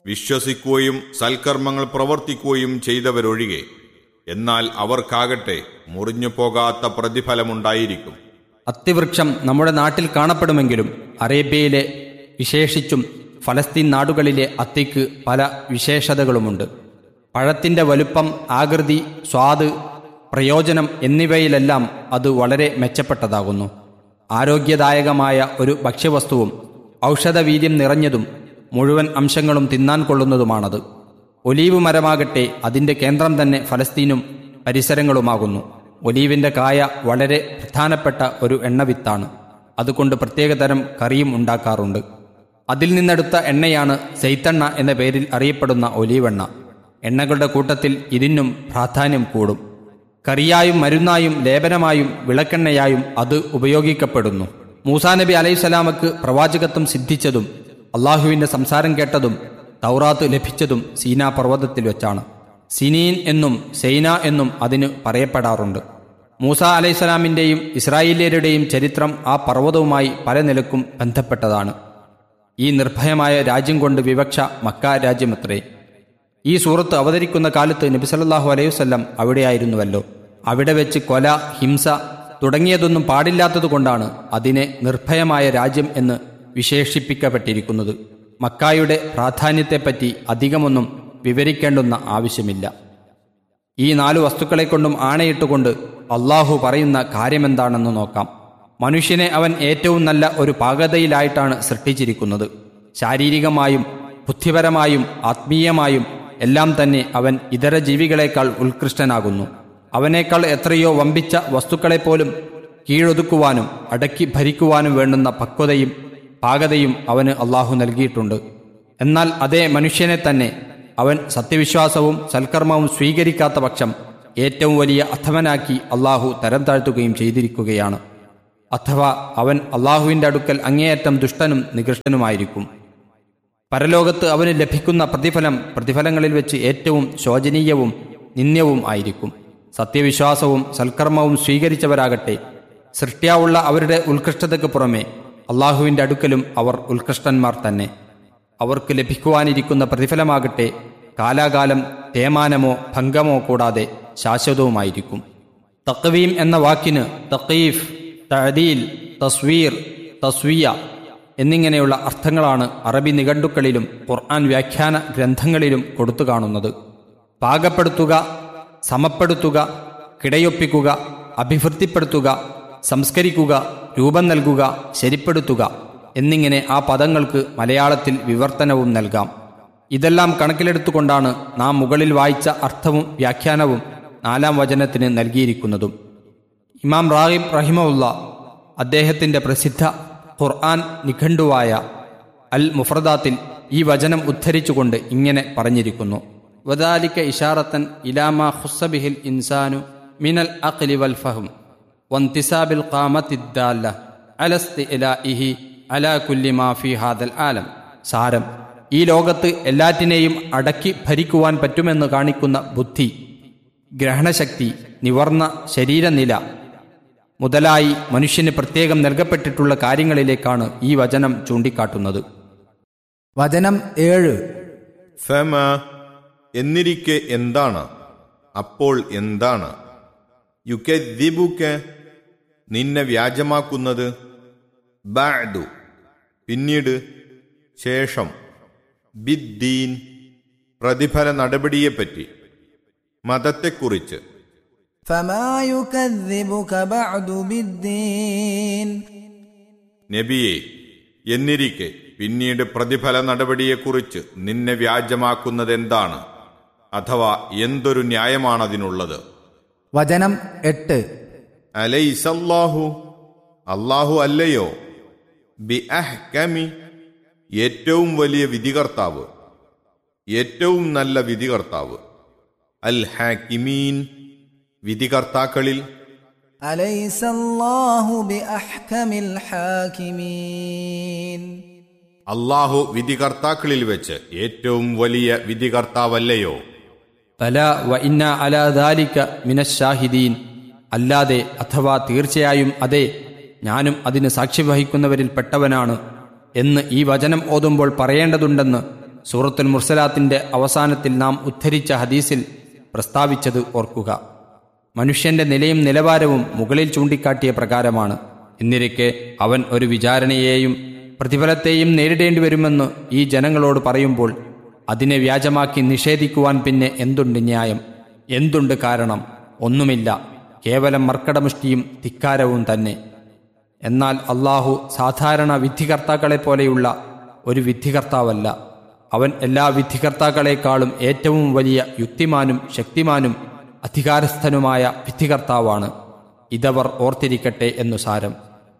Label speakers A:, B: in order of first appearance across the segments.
A: വിശ്വസിക്കുകയും സൽക്കർമ്മങ്ങൾ പ്രവർത്തിക്കുകയും ചെയ്തവരൊഴികെ എന്നാൽ അവർക്കാകട്ടെ മുറിഞ്ഞു പോകാത്ത പ്രതിഫലമുണ്ടായിരിക്കും
B: അത്തിവൃക്ഷം നമ്മുടെ നാട്ടിൽ കാണപ്പെടുമെങ്കിലും അറേബ്യയിലെ വിശേഷിച്ചും ഫലസ്തീൻ നാടുകളിലെ അത്തിക്ക് പല വിശേഷതകളുമുണ്ട് പഴത്തിൻ്റെ വലുപ്പം ആകൃതി സ്വാദ് പ്രയോജനം എന്നിവയിലെല്ലാം അത് വളരെ മെച്ചപ്പെട്ടതാകുന്നു ആരോഗ്യദായകമായ ഒരു ഭക്ഷ്യവസ്തുവും ഔഷധവീര്യം നിറഞ്ഞതും മുഴുവൻ അംശങ്ങളും തിന്നാൻ കൊള്ളുന്നതുമാണത് ഒലീവ് മരമാകട്ടെ അതിൻ്റെ കേന്ദ്രം തന്നെ ഫലസ്തീനും പരിസരങ്ങളുമാകുന്നു ഒലീവിൻ്റെ കായ വളരെ പ്രധാനപ്പെട്ട ഒരു എണ്ണവിത്താണ് അതുകൊണ്ട് പ്രത്യേകതരം കറിയും ഉണ്ടാക്കാറുണ്ട് അതിൽ നിന്നെടുത്ത എണ്ണയാണ് സെയ്ത്തെണ്ണ എന്ന പേരിൽ അറിയപ്പെടുന്ന ഒലീവെണ്ണ എണ്ണകളുടെ കൂട്ടത്തിൽ ഇതിനും പ്രാധാന്യം കൂടും കറിയായും മരുന്നായും ലേപനമായും വിളക്കെണ്ണയായും അത് ഉപയോഗിക്കപ്പെടുന്നു മൂസാ നബി അലൈഹിസ്സലാമക്ക് പ്രവാചകത്വം സിദ്ധിച്ചതും അള്ളാഹുവിൻ്റെ സംസാരം കേട്ടതും തൗറാത്ത് ലഭിച്ചതും സീനാ പർവ്വതത്തിൽ വെച്ചാണ് സിനീൻ എന്നും സെയ്ന എന്നും അതിന് പറയപ്പെടാറുണ്ട് മൂസ അലൈഹിസ്സലാമിൻ്റെയും ഇസ്രായേലിയരുടെയും ചരിത്രം ആ പർവ്വതവുമായി പല നിലക്കും ബന്ധപ്പെട്ടതാണ് ഈ നിർഭയമായ രാജ്യം കൊണ്ട് വിവക്ഷ മക്ക രാജ്യമത്രേ ഈ സൂറത്ത് അവതരിക്കുന്ന കാലത്ത് നബി സല്ലല്ലാഹു അലൈഹി വസല്ലം അവിടെയായിരുന്നുവല്ലോ അവിടെ വെച്ച് കൊല ഹിംസ തുടങ്ങിയതൊന്നും പാടില്ലാത്തതുകൊണ്ടാണ് അതിനെ നിർഭയമായ രാജ്യം എന്ന് വിശേഷിപ്പിക്കപ്പെട്ടിരിക്കുന്നത് മക്കായുടെ പ്രാധാന്യത്തെപ്പറ്റി അധികമൊന്നും വിവരിക്കേണ്ടുന്ന ആവശ്യമില്ല ഈ നാലു വസ്തുക്കളെ കൊണ്ടും ആണയിട്ടുകൊണ്ട് അള്ളാഹു പറയുന്ന കാര്യമെന്താണെന്ന് നോക്കാം മനുഷ്യനെ അവൻ ഏറ്റവും നല്ല ഒരു പാകതയിലായിട്ടാണ് സൃഷ്ടിച്ചിരിക്കുന്നത് ശാരീരികമായും ബുദ്ധിപരമായും ആത്മീയമായും എല്ലാം തന്നെ അവൻ ഇതര ജീവികളെക്കാൾ ഉത്കൃഷ്ടനാകുന്നു അവനേക്കാൾ എത്രയോ വമ്പിച്ച വസ്തുക്കളെപ്പോലും കീഴൊതുക്കുവാനും അടക്കി ഭരിക്കുവാനും വേണ്ടുന്ന പക്വതയും പാകതയും അവന് അള്ളാഹു നൽകിയിട്ടുണ്ട് എന്നാൽ അതേ മനുഷ്യനെ തന്നെ അവൻ സത്യവിശ്വാസവും സൽക്കർമ്മവും സ്വീകരിക്കാത്ത പക്ഷം ഏറ്റവും വലിയ അധമനാക്കി അള്ളാഹു തരം താഴ്ത്തുകയും ചെയ്തിരിക്കുകയാണ് അഥവാ അവൻ അള്ളാഹുവിൻ്റെ അടുക്കൽ അങ്ങേയറ്റം ദുഷ്ടനും നികൃഷ്ടനുമായിരിക്കും പരലോകത്ത് അവന് ലഭിക്കുന്ന പ്രതിഫലം പ്രതിഫലങ്ങളിൽ വെച്ച് ഏറ്റവും ശോചനീയവും നിന്ദ്യവും ആയിരിക്കും സത്യവിശ്വാസവും സൽക്കർമ്മവും സ്വീകരിച്ചവരാകട്ടെ സൃഷ്ട്യാവുള്ള അവരുടെ ഉത്കൃഷ്ടതയ്ക്ക് പുറമെ അള്ളാഹുവിൻ്റെ അടുക്കലും അവർ ഉത്കൃഷ്ടന്മാർ തന്നെ അവർക്ക് ലഭിക്കുവാനിരിക്കുന്ന പ്രതിഫലമാകട്ടെ കാലാകാലം തേമാനമോ ഭംഗമോ കൂടാതെ ശാശ്വതവുമായിരിക്കും തക്വീം എന്ന വാക്കിന് തക്കീഫ് തഴദീൽ തസ്വീർ തസ്വിയ എന്നിങ്ങനെയുള്ള അർത്ഥങ്ങളാണ് അറബി നിഘണ്ടുക്കളിലും ഖുർആൻ വ്യാഖ്യാന ഗ്രന്ഥങ്ങളിലും കൊടുത്തു കാണുന്നത് പാകപ്പെടുത്തുക സമപ്പെടുത്തുക കിടയൊപ്പിക്കുക അഭിവൃദ്ധിപ്പെടുത്തുക സംസ്കരിക്കുക രൂപം നൽകുക ശരിപ്പെടുത്തുക എന്നിങ്ങനെ ആ പദങ്ങൾക്ക് മലയാളത്തിൽ വിവർത്തനവും നൽകാം ഇതെല്ലാം കണക്കിലെടുത്തുകൊണ്ടാണ് നാം മുകളിൽ വായിച്ച അർത്ഥവും വ്യാഖ്യാനവും നാലാം വചനത്തിന് നൽകിയിരിക്കുന്നതും ഇമാം റാഹിബ് റഹിമുള്ള അദ്ദേഹത്തിൻ്റെ പ്രസിദ്ധ ഖുർആൻ നിഘണ്ടുവായ അൽ മുഫ്രദാത്തിൽ ഈ വചനം ഉദ്ധരിച്ചുകൊണ്ട് ഇങ്ങനെ പറഞ്ഞിരിക്കുന്നു വദാലിക്ക ഇഷാറത്തൻ ഇലാമ ഹുസബിഹിൽ ഇൻസാനു മിനൽ അഖ്ലി വൽ ഫഹം വന്തിസാബിൽ ഖാമത്തിദ്ദാല്ല അലസ്തി ഇലാഇഹി അലാ കുല്ലി മാ ഫി ഹാദൽ ആലം സാരം ഈ ലോകത്ത് എല്ലാറ്റിനെയും അടക്കി ഭരിക്കുവാൻ പറ്റുമെന്ന് കാണിക്കുന്ന ബുദ്ധി ഗ്രഹണശക്തി നിവർന്ന ശരീരനില മുതലായി മനുഷ്യന് പ്രത്യേകം നൽകപ്പെട്ടിട്ടുള്ള കാര്യങ്ങളിലേക്കാണ് ഈ വചനം ചൂണ്ടിക്കാട്ടുന്നത്
C: വചനം ഏഴ്
A: ഫമ എന്നിരിക്കെ എന്താണ് അപ്പോൾ എന്താണ് യുക്കെദ്ദിബുക്ക് നിന്നെ വ്യാജമാക്കുന്നത് ബാദു പിന്നീട് ശേഷം ബിദ്ദീൻ പ്രതിഫല നടപടിയെപ്പറ്റി മതത്തെക്കുറിച്ച്
C: فما يكذبك بعد بالدين
A: നബിയെ എന്നിരിക്കെ പിന്നീട് പ്രതിഫല നടപടിയെക്കുറിച്ച് നിന്നെ വ്യാജമാക്കുന്നതെന്താണ് അഥവാ എന്തൊരു ന്യായമാണതിനുള്ളത്
C: വചനം എട്ട്
A: അലൈസല്ലാഹു അല്ലാഹു അല്ലയോ ബി അഹ്കമി ഏറ്റവും വലിയ വിധികർത്താവ് ഏറ്റവും നല്ല വിധികർത്താവ് അൽ ഹാക്കിമീൻ വിധികർത്താക്കളിൽ
C: أليس الله بأحكم الحاكمين
A: അള്ളാഹു വിധികർത്താക്കളിൽ വെച്ച് ഏറ്റവും വലിയ വിധികർത്താവല്ലയോ
B: തല വ ഇന്ന അല ദാലിക മിനശാഹിദീൻ അല്ലാതെ അഥവാ തീർച്ചയായും അതെ ഞാനും അതിന് സാക്ഷി വഹിക്കുന്നവരിൽ പെട്ടവനാണ് എന്ന് ഈ വചനം ഓതുമ്പോൾ പറയേണ്ടതുണ്ടെന്ന് സൂറത്തുൽ മുർസലാത്തിന്റെ അവസാനത്തിൽ നാം ഉദ്ധരിച്ച ഹദീസിൽ പ്രസ്താവിച്ചത് ഓർക്കുക മനുഷ്യന്റെ നിലയും നിലവാരവും മുകളിൽ ചൂണ്ടിക്കാട്ടിയ പ്രകാരമാണ് എന്നിരിക്കെ അവൻ ഒരു വിചാരണയെയും പ്രതിഫലത്തെയും നേരിടേണ്ടി വരുമെന്ന് ഈ ജനങ്ങളോട് പറയുമ്പോൾ അതിനെ വ്യാജമാക്കി നിഷേധിക്കുവാൻ പിന്നെ എന്തുണ്ട് ന്യായം എന്തുണ്ട് കാരണം ഒന്നുമില്ല കേവലം മർക്കടമുഷ്ടിയും ധിക്കാരവും തന്നെ എന്നാൽ അള്ളാഹു സാധാരണ വിധികർത്താക്കളെ പോലെയുള്ള ഒരു വിധികർത്താവല്ല അവൻ എല്ലാ വിധികർത്താക്കളെക്കാളും ഏറ്റവും വലിയ യുക്തിമാനും ശക്തിമാനും അധികാരസ്ഥനുമായ വിധികർത്താവാണ് ഇതവർ ഓർത്തിരിക്കട്ടെ എന്നു സാരം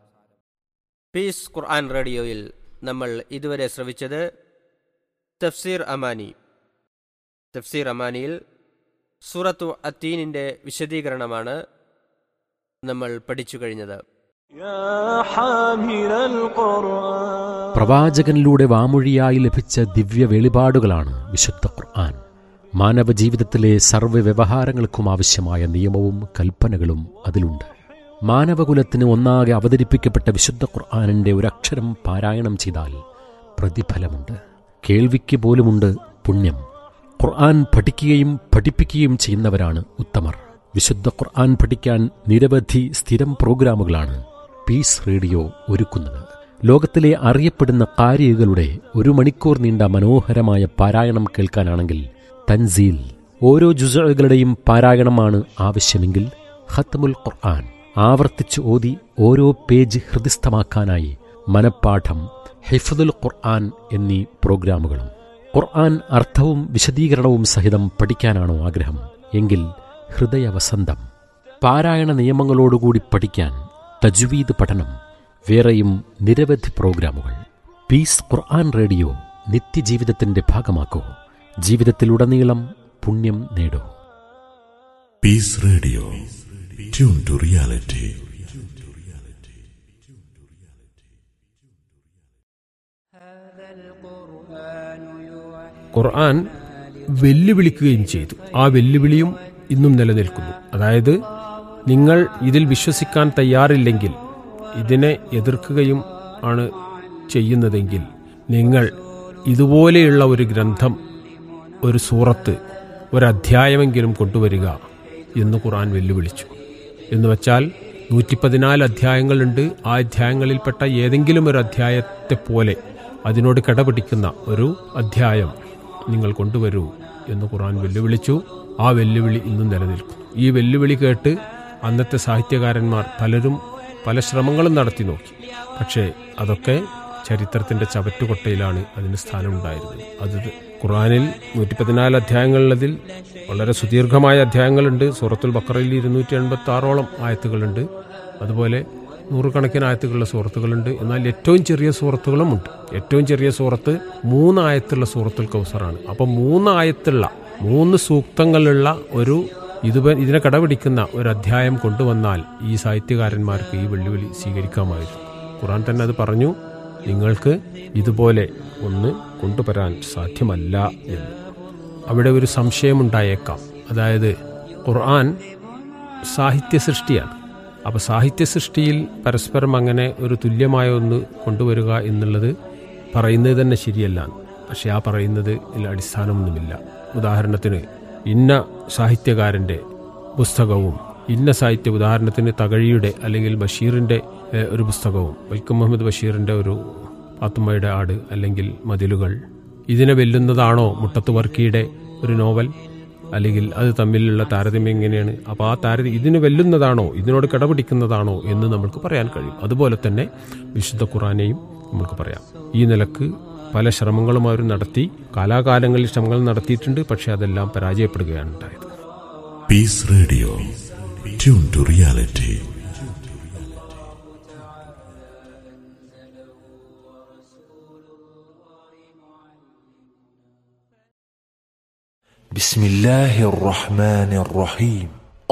D: പീസ് ഖുർആൻ റേഡിയോയിൽ നമ്മൾ ഇതുവരെ ശ്രവിച്ചത് തഫ്സീർ അമാനി തഫ്സീർ അമാനിയിൽ സൂറത്തു അത്തീനിൻ്റെ വിശദീകരണമാണ് നമ്മൾ പഠിച്ചു കഴിഞ്ഞത്
E: يا حامل القرآن
F: പ്രവാചകനിലൂടെ വാമൊഴിയായി ലഭിച്ച ദിവ്യ വെളിപാടുകളാണ് വിശുദ്ധ ഖുർആൻ മാനവ ജീവിതത്തിലെ സർവ്വ വ്യവഹാരങ്ങൾക്കും ആവശ്യമായ നിയമവും കൽപ്പനകളും അതിലുണ്ട് മാനവകുലത്തിന് ഒന്നാകെ അവതരിപ്പിക്കപ്പെട്ട വിശുദ്ധ ഖുർആാനിൻ്റെ ഒരക്ഷരം പാരായണം ചെയ്താൽ പ്രതിഫലമുണ്ട് കേൾവിക്ക് പോലുമുണ്ട് പുണ്യം ഖുർആൻ പഠിക്കുകയും പഠിപ്പിക്കുകയും ചെയ്യുന്നവരാണ് ഉത്തമർ വിശുദ്ധ ഖുർആൻ പഠിക്കാൻ നിരവധി സ്ഥിരം പ്രോഗ്രാമുകളാണ് പീസ് റേഡിയോ ഒരുക്കുന്നത് ലോകത്തിലെ അറിയപ്പെടുന്ന കാരികളുടെ ഒരു മണിക്കൂർ നീണ്ട മനോഹരമായ പാരായണം കേൾക്കാനാണെങ്കിൽ തൻസീൽ ഓരോ ജുസകളുടെയും പാരായണമാണ് ആവശ്യമെങ്കിൽ ഖത്മുൽ ഖുർആൻ ആവർത്തിച്ച് ഓതി ഓരോ പേജ് ഹൃദിസ്ഥമാക്കാനായി മനപ്പാഠം ഹിഫദുൽ ഖുർആൻ എന്നീ പ്രോഗ്രാമുകളും ഖുർആൻ അർത്ഥവും വിശദീകരണവും സഹിതം പഠിക്കാനാണോ ആഗ്രഹം എങ്കിൽ ഹൃദയവസന്തം പാരായണ നിയമങ്ങളോടുകൂടി പഠിക്കാൻ തജ്വീദ് പഠനം വേറെയും നിരവധി പ്രോഗ്രാമുകൾ പീസ് ഖുർആൻ റേഡിയോ നിത്യജീവിതത്തിന്റെ ഭാഗമാക്കൂ ജീവിതത്തിലുടനീളം പുണ്യം നേടൂ
G: Peace Radio. Tune to reality.
H: ഖുർആൻ വെല്ലുവിളിക്കുകയും ചെയ്തു ആ വെല്ലുവിളിയും ഇന്നും നിലനിൽക്കുന്നു അതായത് നിങ്ങൾ ഇതിൽ വിശ്വസിക്കാൻ തയ്യാറില്ലെങ്കിൽ ഇതിനെ എതിർക്കുകയും ആണ് ചെയ്യുന്നതെങ്കിൽ നിങ്ങൾ ഇതുപോലെയുള്ള ഒരു ഗ്രന്ഥം ഒരു സൂറത്ത് ഒരധ്യായമെങ്കിലും കൊണ്ടുവരിക എന്ന് ഖുർആൻ വെല്ലുവിളിച്ചു എന്ന് വച്ചാൽ നൂറ്റി പതിനാല് അധ്യായങ്ങളുണ്ട് ആ അധ്യായങ്ങളിൽപ്പെട്ട ഏതെങ്കിലും ഒരു അധ്യായത്തെ പോലെ അതിനോട് കിടപിടിക്കുന്ന ഒരു അധ്യായം നിങ്ങൾ കൊണ്ടുവരൂ എന്ന് ഖുർആൻ വെല്ലുവിളിച്ചു ആ വെല്ലുവിളി ഇന്നും നിലനിൽക്കുന്നു ഈ വെല്ലുവിളി കേട്ട് അന്നത്തെ സാഹിത്യകാരന്മാർ പലരും പല ശ്രമങ്ങളും നടത്തി നോക്കി പക്ഷേ അതൊക്കെ ചരിത്രത്തിന്റെ ചവറ്റുകൊട്ടയിലാണ് അതിന് സ്ഥാനമുണ്ടായിരുന്നത് അത് ഖുറാനിൽ നൂറ്റി പതിനാല് അധ്യായങ്ങളുള്ളതിൽ വളരെ സുദീർഘമായ അധ്യായങ്ങളുണ്ട് സൂറത്തുൽ ബക്കറയിൽ ഇരുന്നൂറ്റി എൺപത്തി ആറോളം ആയത്തുകളുണ്ട് അതുപോലെ നൂറുകണക്കിന് ആയത്തുകളുള്ള സൂറത്തുകളുണ്ട് എന്നാൽ ഏറ്റവും ചെറിയ സൂറത്തുകളും ഉണ്ട് ഏറ്റവും ചെറിയ സൂറത്ത് മൂന്ന് ആയത്തുള്ള സൂറത്തുൽ കൗസറാണ് അപ്പം മൂന്ന് ആയത്തുള്ള മൂന്ന് സൂക്തങ്ങളുള്ള ഒരു ഇത് ഇതിനെ കടപിടിക്കുന്ന ഒരു അധ്യായം കൊണ്ടുവന്നാൽ ഈ സാഹിത്യകാരന്മാർക്ക് ഈ വെല്ലുവിളി സ്വീകരിക്കാമായിരുന്നു ഖുറാൻ തന്നെ അത് പറഞ്ഞു നിങ്ങൾക്ക് ഇതുപോലെ ഒന്ന് കൊണ്ടുവരാൻ സാധ്യമല്ല എന്ന് അവിടെ ഒരു സംശയമുണ്ടായേക്കാം അതായത് ഖുർആൻ സാഹിത്യ സൃഷ്ടിയാണ് അപ്പോൾ സാഹിത്യ സൃഷ്ടിയിൽ പരസ്പരം അങ്ങനെ ഒരു തുല്യമായ ഒന്ന് കൊണ്ടുവരിക എന്നുള്ളത് പറയുന്നത് തന്നെ ശരിയല്ല പക്ഷെ ആ പറയുന്നത് അടിസ്ഥാനമൊന്നുമില്ല ഉദാഹരണത്തിന് ഇന്ന സാഹിത്യകാരൻ്റെ പുസ്തകവും ഇന്ന സാഹിത്യ ഉദാഹരണത്തിന് തകഴിയുടെ അല്ലെങ്കിൽ ബഷീറിൻ്റെ ഏഹ്, ഒരു പുസ്തകവും വൈക്കം മുഹമ്മദ് ബഷീറിൻ്റെ ഒരു പാത്തുമ്മയുടെ ആട് അല്ലെങ്കിൽ മതിലുകൾ ഇതിനെ വെല്ലുന്നതാണോ മുട്ടത്ത് വർക്കിയുടെ ഒരു നോവൽ അല്ലെങ്കിൽ അത് തമ്മിലുള്ള താരതമ്യം എങ്ങനെയാണ് അപ്പോൾ ആ താരതമ്യം ഇതിന് വെല്ലുന്നതാണോ ഇതിനോട് കിടപിടിക്കുന്നതാണോ എന്ന് നമുക്ക് പറയാൻ കഴിയും അതുപോലെ തന്നെ വിശുദ്ധ ഖുറാനെയും നമുക്ക് പറയാം ഈ നിലക്ക് പല ശ്രമങ്ങളും അവർ നടത്തി കാലാകാലങ്ങളിൽ ശ്രമങ്ങൾ നടത്തിയിട്ടുണ്ട് പക്ഷേ അതെല്ലാം പരാജയപ്പെടുകയാണ് ഉണ്ടായത്
G: Peace Radio. Tune to reality.
I: بسم الله الرحمن الرحيم